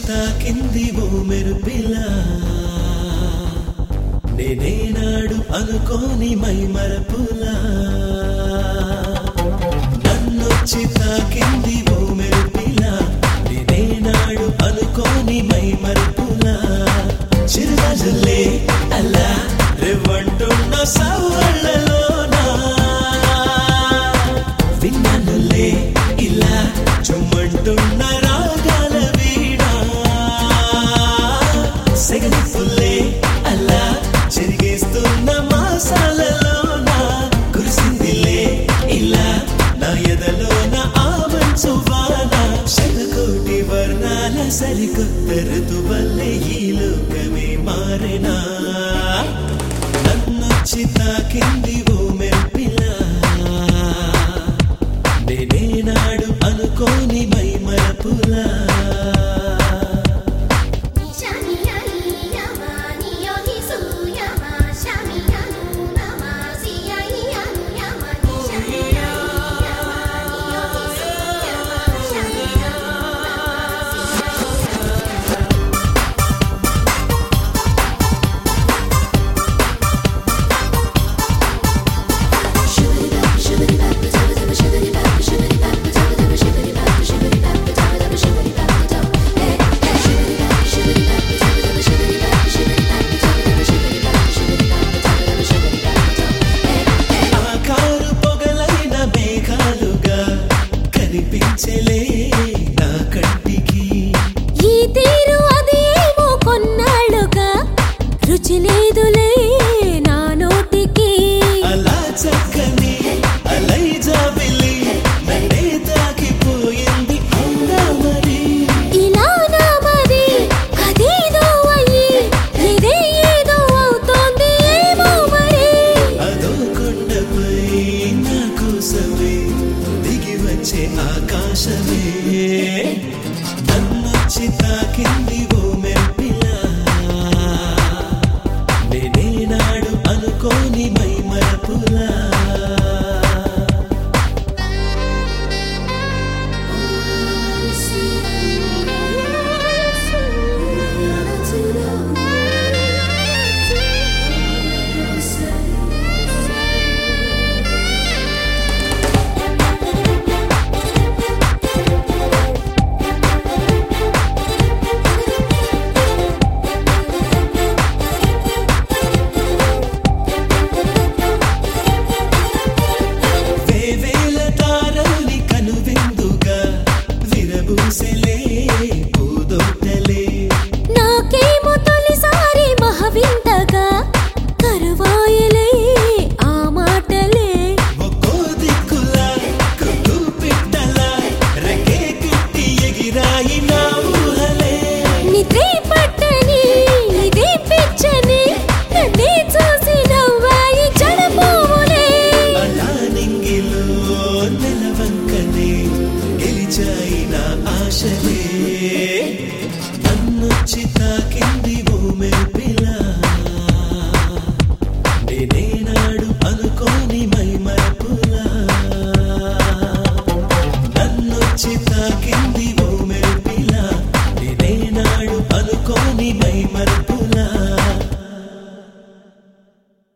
తాకింది ఓ మెరుపిలా నేనేనాడు అనుకోని మై మరపులా నన్నొచ్చి తాకింది ఓ మెరుపిలా నేనేనాడు అనుకోని మై మరపులా చిరునజులే అలా రేవంటున్న సవ్వళ్ళలోనా విన్ననులే ఇలా చుమ్మంటున్న రాగాల వీణా సెగలిఫుల్లే అలా చెరిగేస్తున్న మాసాలలోన కురిసిందిలే ఇలా నా ఎదలోన ఆమంచు వాన శతకోటి వర్ణాల సరికొత్త ఋతువల్లే ఈ లోకమే మారెనా నన్నొచ్చి తాకింది ఓ మెరుపిలా నేనేనాడు అనుకోని మై మరపులా ఆకారు పొగలైన మేఘాలుగా కనిపించలే నా కంటికి ఈ తీరు అది ఏమో కొన్నాళ్ళుగా రుచి లేదులే నా నోటికి అలా చక్కని అలై జాబిలి నన్నే తాకిపోయింది అవునా మరి ఇలా నా మది అదేదో అయ్యి ఇదే ఏదో అవుతోంది ఏమో మరి అదో కొండపై నా కోసమే దిగి వచ్చే ఆకాశమే నన్నొచ్చి తాకింది ఓ మెరుపిలా నేనేనాడు అనుకోని మై మరపులా వేవేల తారల్ని కనువిందుగా విరబూసెలే పూదోటలే నాకేమో తొలిసారి మహవింతగా కరువాయలే ఆ మాటలే ఒక్కో దిక్కులా కొక్కు పిట్టలా రెక్కే కట్టి ఎగిరాయి నా ఊహలే నిద్రే పట్టని ఇదే పిచ్చని నన్నే చూసి నవ్వాయి జడపోవులే అలా నింగిలో నెలవంకనే గెలిచాయి నా ఆశలే నన్నొచ్చి తాకింది ఓ మెరుపిలా నేనేనాడు అనుకోని మై మరపులా నన్నొచ్చి తాకింది ఓ